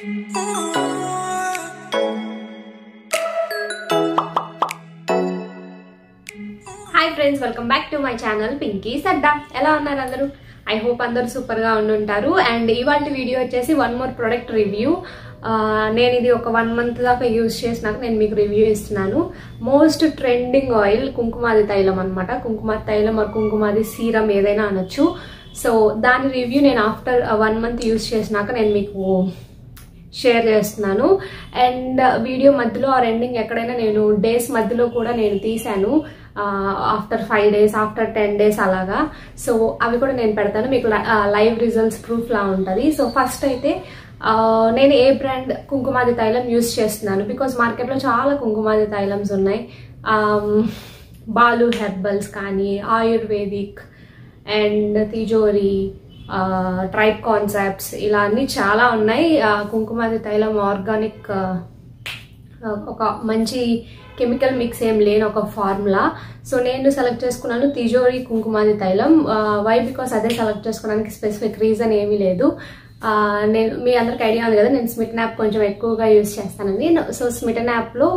hi friends welcome back to my channel Pinky Sadda ఎలా ఉన్నారు అందరూ ఐ హోప్ అందరూ సూపర్గా ఉండుంటారు అండ్ ఇవాళ వీడియో వచ్చేసి వన్ మోర్ ప్రొడక్ట్ రివ్యూ నేను ఇది ఒక వన్ మంత్ దాకా యూజ్ చేసినాక నేను మీకు రివ్యూ ఇస్తున్నాను మోస్ట్ ట్రెండింగ్ ఆయిల్ కుంకుమాది తైలం అనమాట కుంకుమాది తైలం ఆర్ కుంకుమాది సీరం ఏదైనా అనొచ్చు సో దాని రివ్యూ నేను ఆఫ్టర్ వన్ మంత్ యూజ్ చేసినాక నేను మీకు షేర్ చేస్తున్నాను అండ్ వీడియో మధ్యలో ఆ ఎండింగ్ ఎక్కడైనా నేను డేస్ మధ్యలో కూడా నేను తీశాను after five days after ten days అలాగా సో అవి కూడా నేను పెడతాను మీకు లైవ్ రిజల్ట్స్ ప్రూఫ్ లా ఉంటుంది సో ఫస్ట్ అయితే ఆ, నేను ఏ బ్రాండ్ కుంకుమాది తైలం యూస్ చేస్తున్నాను బికాస్ మార్కెట్లో చాలా కుంకుమాది తైలమ్స్ ఉన్నాయి ఆమ్, బాలు హెర్బల్స్ కానీ ayurvedic and Tijori tribe concepts ఇలా అన్ని చాలా ఉన్నాయి ఆ, కుంకుమాది తైలం ఆర్గానిక్ ఒక మంచి కెమికల్ మిక్స్ ఏం లేని ఒక ఫార్ములా సో నేను సెలెక్ట్ చేసుకున్నాను తిజోరి కుంకుమాది తైలం వై బికాస్ అదే సెలెక్ట్ చేసుకోవడానికి స్పెసిఫిక్ రీజన్ ఏమీ లేదు ఆ, నేను మీ అందరికి ఐడియా ఉంది కదా నేను స్మిటన్ యాప్ కొంచెం ఎక్కువగా యూస్ చేస్తానండి సో స్మిటన్ యాప్లో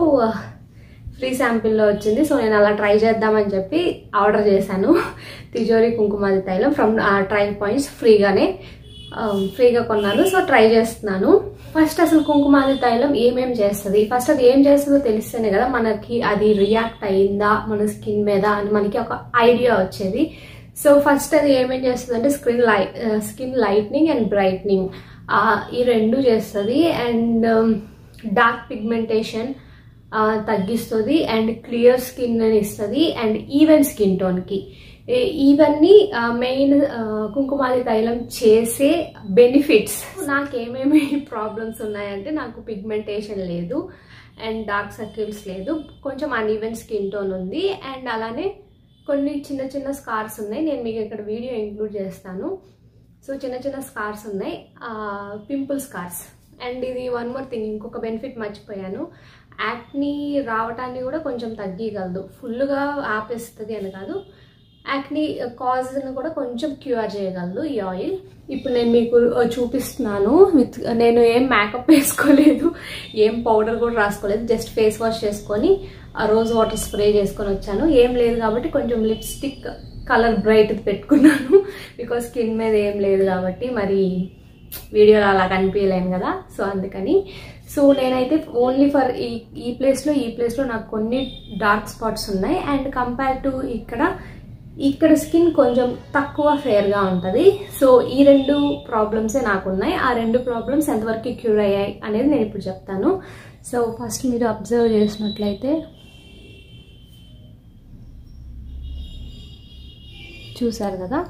ఫ్రీ శాంపిల్లో వచ్చింది సో నేను అలా ట్రై చేద్దామని చెప్పి ఆర్డర్ చేశాను తిజోరి కుంకుమాది తైలం ఫ్రమ్ ట్రై పాయింట్స్ ఫ్రీగానే ఆ, ఫ్రీగా కొన్నాను సో ట్రై చేస్తున్నాను ఫస్ట్ అసలు కుంకుమాది తైలం ఏమేం చేస్తుంది ఫస్ట్ అది ఏం చేస్తుందో తెలిస్తేనే కదా మనకి అది రియాక్ట్ అయిందా మన స్కిన్ మీద అని మనకి ఒక ఐడియా వచ్చేది సో ఫస్ట్ అది ఏమేం చేస్తుంది అంటే స్క్రీన్ లై స్కిన్ లైట్నింగ్ అండ్ బ్రైట్నింగ్ ఈ రెండు చేస్తుంది అండ్ డార్క్ పిగ్మెంటేషన్ తగ్గిస్తుంది అండ్ క్లియర్ స్కిన్ అని ఇస్తుంది అండ్ ఈవెన్ స్కిన్ టోన్కి ఇవన్నీ మెయిన్ కుంకుమాది తైలం చేసే బెనిఫిట్స్ నాకేమేమి ప్రాబ్లమ్స్ ఉన్నాయంటే నాకు పిగ్మెంటేషన్ లేదు అండ్ డార్క్ సర్కిల్స్ లేదు కొంచెం అన్ఈవెన్ స్కిన్ టోన్ ఉంది అండ్ అలానే కొన్ని చిన్న చిన్న స్కార్స్ ఉన్నాయి నేను మీకు ఇక్కడ వీడియో ఇంక్లూడ్ చేస్తాను సో చిన్న చిన్న స్కార్స్ ఉన్నాయి పింపుల్ స్కార్స్ అండ్ ఇది వన్ మోర్ థింగ్ ఇంకొక బెనిఫిట్ మర్చిపోయాను యాక్ని రావటాన్ని కూడా కొంచెం తగ్గియగలదు ఫుల్గా ఆపేస్తుంది అని కాదు యాక్ని కాజ్ని కూడా కొంచెం క్యూర్ చేయగలదు ఈ ఆయిల్ ఇప్పుడు నేను మీకు చూపిస్తున్నాను విత్ నేను ఏం మేకప్ వేసుకోలేదు ఏం పౌడర్ కూడా రాసుకోలేదు జస్ట్ ఫేస్ వాష్ చేసుకొని ఆ రోజ్ వాటర్ స్ప్రే చేసుకొని వచ్చాను ఏం లేదు కాబట్టి కొంచెం లిప్స్టిక్ కలర్ బ్రైట్ పెట్టుకున్నాను బికాస్ స్కిన్ మీద ఏం లేదు కాబట్టి మరి వీడియోలో అలా కనిపించలేను కదా సో అందుకని సో నేనైతే ఓన్లీ ఫర్ ఈ ఈ ప్లేస్లో ఈ ప్లేస్లో నాకు కొన్ని డార్క్ స్పాట్స్ ఉన్నాయి అండ్ కంపేర్ టు ఇక్కడ ఇక్కడ స్కిన్ కొంచెం తక్కువ ఫేర్గా ఉంటుంది సో ఈ రెండు ప్రాబ్లమ్సే నాకు ఉన్నాయి ఆ రెండు ప్రాబ్లమ్స్ ఎంతవరకు క్యూర్ అయ్యాయి అనేది నేను ఇప్పుడు చెప్తాను సో ఫస్ట్ మీరు అబ్జర్వ్ చేసినట్లయితే చూసారు కదా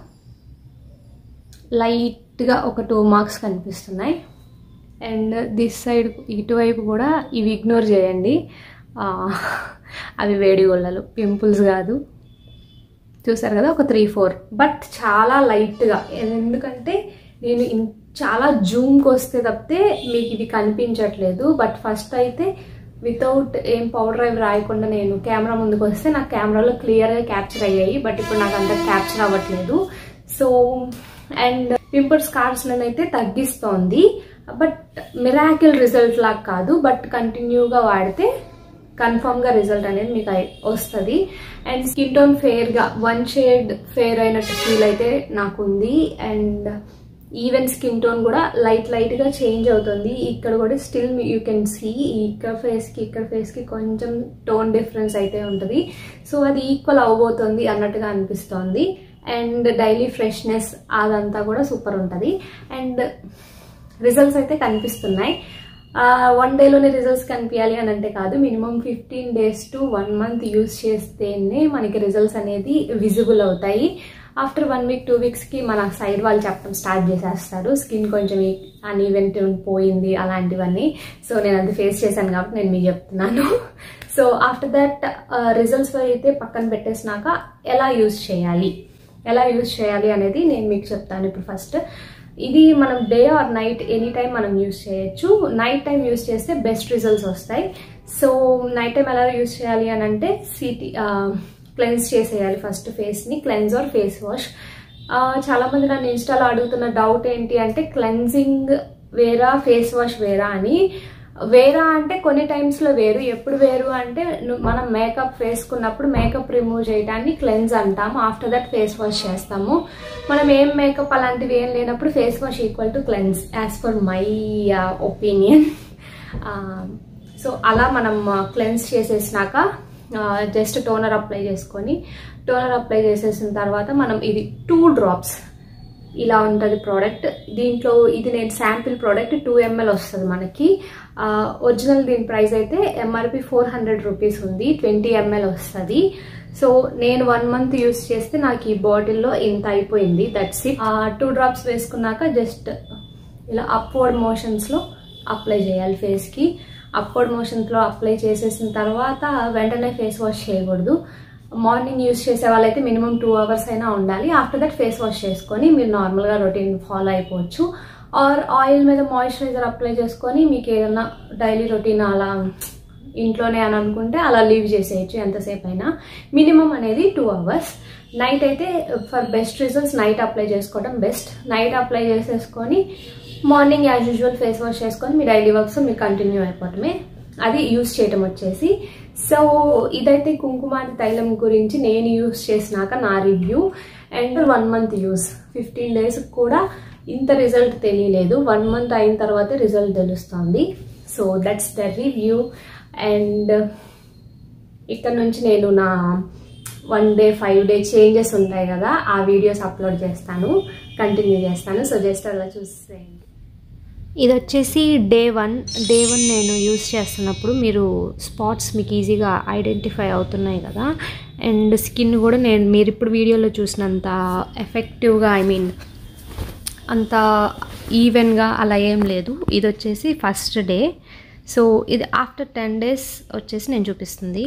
లైట్గా ఒక టూ మార్క్స్ కనిపిస్తున్నాయి అండ్ దిస్ సైడ్ ఇటువైపు కూడా ఇవి ఇగ్నోర్ చేయండి ఆ, అవి వేడి గొల్లలు పింపుల్స్ కాదు చూసారు కదా ఒక త్రీ ఫోర్ బట్ చాలా లైట్గా ఎందుకంటే నేను ఇన్- చాలా జూమ్కి వస్తే తప్పితే మీకు ఇవి కనిపించట్లేదు బట్ ఫస్ట్ అయితే వితౌట్ ఏం పౌడర్ అవి రాయకుండా నేను కెమెరా ముందుకు వస్తే నాకు కెమెరాలో క్లియర్గా క్యాప్చర్ అయ్యాయి బట్ ఇప్పుడు నాకు అంత క్యాప్చర్ అవ్వట్లేదు సో అండ్ పింపుల్ స్కార్స్ అయితే తగ్గిస్తోంది బట్ మిరాకిల్ రిజల్ట్ లాగా కాదు బట్ కంటిన్యూగా వాడితే కన్ఫర్మ్ గా రిజల్ట్ అనేది మీకు అయి- వస్తుంది అండ్ స్కిన్ టోన్ ఫేర్ గా వన్ షేడ్ ఫేర్ అయినట్టు ఫీల్ అయితే నాకుంది అండ్ ఈవెన్ స్కిన్ టోన్ కూడా లైట్ లైట్ గా చేంజ్ అవుతుంది ఇక్కడ కూడా స్టిల్ యూ కెన్ సీ ఇక్కడ ఫేస్ కి ఇక్కడ ఫేస్ కి కొంచెం టోన్ డిఫరెన్స్ అయితే ఉంటుంది సో అది ఈక్వల్ అవబోతుంది అన్నట్టుగా అనిపిస్తోంది అండ్ డైలీ ఫ్రెష్నెస్ అదంతా కూడా సూపర్ ఉంటుంది అండ్ రిజల్ట్స్ అయితే కనిపిస్తున్నాయి వన్ డేలోనే రిజల్ట్స్ కనిపించాలి అని అంటే కాదు minimum fifteen days to one month use చేస్తేనే మనకి రిజల్ట్స్ అనేది విజిబుల్ అవుతాయి ఆఫ్టర్ వన్ వీక్ టూ వీక్స్కి మన సైడ్ వాళ్ళు చెప్పడం స్టార్ట్ చేసేస్తారు స్కిన్ కొంచెం అన్ఈవెంట్ పోయింది అలాంటివన్నీ సో నేను అది ఫేస్ చేశాను కాబట్టి నేను మీకు చెప్తున్నాను సో ఆఫ్టర్ దట్ రిజల్ట్స్ అయితే పక్కన పెట్టేసినాక ఎలా యూస్ చేయాలి ఎలా యూస్ చేయాలి అనేది నేను మీకు చెప్తాను ఇప్పుడు ఫస్ట్ ఇది మనం day or night any time మనం యూస్ చేయొచ్చు నైట్ టైం యూస్ చేస్తే బెస్ట్ రిజల్ట్స్ వస్తాయి సో నైట్ టైం ఎలా యూస్ చేయాలి అని అంటే సిటీ క్లెన్స్ చేసేయాలి ఫస్ట్ ఫేస్ని క్లెన్స్ ఆర్ ఫేస్ వాష్ చాలా మంది నన్ను ఇన్స్టాలో అడుగుతున్న డౌట్ ఏంటి అంటే క్లెన్జింగ్ వేరా ఫేస్ వాష్ వేరా అని వేరా అంటే కొన్ని టైమ్స్లో వేరు ఎప్పుడు వేరు అంటే ను- మనం మేకప్ వేసుకున్నప్పుడు మేకప్ రిమూవ్ చేయడాన్ని క్లెన్స్ అంటాము ఆఫ్టర్ దట్ ఫేస్ వాష్ చేస్తాము మనం ఏం మేకప్ అలాంటివి ఏం లేనప్పుడు face wash equal to cleanse as per my opinion so అలా మనం క్లెన్స్ చేసేసినాక జస్ట్ టోనర్ అప్లై చేసుకొని టోనర్ అప్లై చేసేసిన తర్వాత మనం ఇది టూ డ్రాప్స్ ఇలా ఉంటుంది ప్రోడక్ట్ దీంట్లో ఇది నేను శాంపిల్ ప్రోడక్ట్ టూ ఎంఎల్ వస్తుంది మనకి ఒరిజినల్ దీని ప్రైస్ అయితే ఎంఆర్పి ఫోర్ హండ్రెడ్ రూపీస్ ఉంది ట్వంటీ ఎంఎల్ వస్తుంది సో నేను వన్ మంత్ యూస్ చేస్తే నాకు ఈ బాటిల్లో ఇంత అయిపోయింది దట్స్ ఇట్ టూ డ్రాప్స్ వేసుకున్నాక జస్ట్ ఇలా అప్వర్డ్ మోషన్స్లో అప్లై చేయాలి ఫేస్కి అప్వర్డ్ మోషన్స్లో అప్లై చేసేసిన తర్వాత వెంటనే ఫేస్ వాష్ చేయకూడదు మార్నింగ్ యూస్ చేసే వాళ్ళైతే మినిమం టూ అవర్స్ అయినా ఉండాలి ఆఫ్టర్ దట్ ఫేస్ వాష్ చేసుకొని మీరు నార్మల్గా రొటీన్ ఫాలో అయిపోవచ్చు ఆర్ ఆయిల్ మీద మాయిశ్చరైజర్ అప్లై చేసుకొని మీకు ఏదైనా డైలీ రొటీన్ అలా ఇంట్లోనే అని అనుకుంటే అలా లీవ్ చేసేయచ్చు ఎంతసేపు అయినా మినిమం అనేది టూ అవర్స్ నైట్ అయితే for best results night apply చేసుకోవడం బెస్ట్ నైట్ అప్లై చేసేసుకొని morning as usual face wash చేసుకొని మీ డైలీ వర్క్స్ మీరు కంటిన్యూ అయిపోవటమే అది యూస్ చేయటం వచ్చేసి సో ఇదైతే కుంకుమాది తైలం గురించి నేను యూస్ చేసినాక నా review and one month use fifteen days కూడా ఇంత రిజల్ట్ తెలియలేదు వన్ మంత్ అయిన తర్వాతే రిజల్ట్ తెలుస్తుంది so that's the review and ఇక్కడ నుంచి నేను నా one day five day changes ఉంటాయి కదా ఆ వీడియోస్ అప్లోడ్ చేస్తాను కంటిన్యూ చేస్తాను సో జస్ట్ అలా చూసేయండి ఇది వచ్చేసి డే వన్ డే వన్ నేను యూస్ చేస్తున్నప్పుడు మీరు స్పాట్స్ మీకు ఈజీగా ఐడెంటిఫై అవుతున్నాయి కదా అండ్ స్కిన్ కూడా నేను మీరు ఇప్పుడు వీడియోలో చూసినంత ఎఫెక్టివ్గా ఐ మీన్ అంత ఈవెన్గా అలా ఏం లేదు ఇది వచ్చేసి ఫస్ట్ డే సో ఇది ఆఫ్టర్ టెన్ డేస్ వచ్చేసి నేను చూపిస్తుంది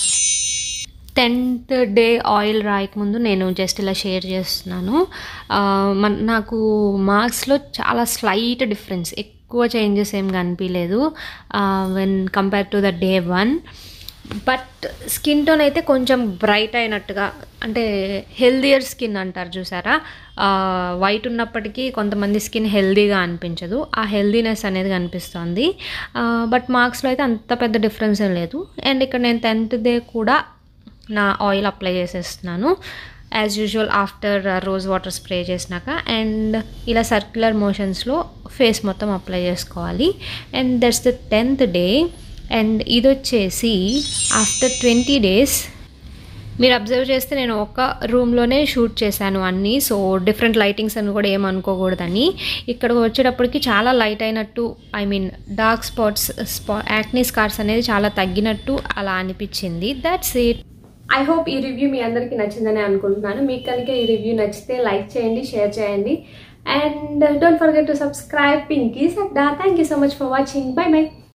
టెన్త్ డే ఆయిల్ రాయకముందు నేను జస్ట్ ఇలా షేర్ చేస్తున్నాను ఆ, మన నాకు మార్క్స్లో చాలా స్లైట్ డిఫరెన్స్ ఎక్కువ చేంజెస్ ఏం కనిపించలేదు when compare to the day one but skin tone అయితే కొంచెం బ్రైట్ అయినట్టుగా అంటే హెల్దియర్ స్కిన్ అంటారు చూసారా వైట్ ఉన్నప్పటికీ కొంతమంది స్కిన్ హెల్దీగా అనిపించదు ఆ హెల్దీనెస్ అనేది కనిపిస్తుంది బట్ మార్క్స్లో అయితే అంత పెద్ద డిఫరెన్స్ ఏం లేదు అండ్ ఇక్కడ నేను టెన్త్ డే కూడా నా ఆయిల్ అప్లై చేసేస్తున్నాను as usual after rose water spray చేసినాక అండ్ ఇలా సర్క్యులర్ మోషన్స్లో ఫేస్ మొత్తం అప్లై చేసుకోవాలి and that's the tenth day and ఇది వచ్చేసి ఆఫ్టర్ ట్వంటీ డేస్ మీరు అబ్జర్వ్ చేస్తే నేను ఒక రూమ్లోనే షూట్ చేశాను అన్నీ సో డిఫరెంట్ లైటింగ్స్ అని కూడా ఏమనుకోకూడదని ఇక్కడ వచ్చేటప్పటికి చాలా లైట్ అయినట్టు I mean dark spots spa acne scars అనేది చాలా తగ్గినట్టు అలా అనిపించింది దట్స్ ఇట్ ఐ హోప్ ఈ రివ్యూ మీ అందరికీ నచ్చిందని అనుకుంటున్నాను మీకు కనుక ఈ రివ్యూ నచ్చితే లైక్ చేయండి షేర్ చేయండి and don't forget to subscribe Pinky Sadda thank you so much for watching bye by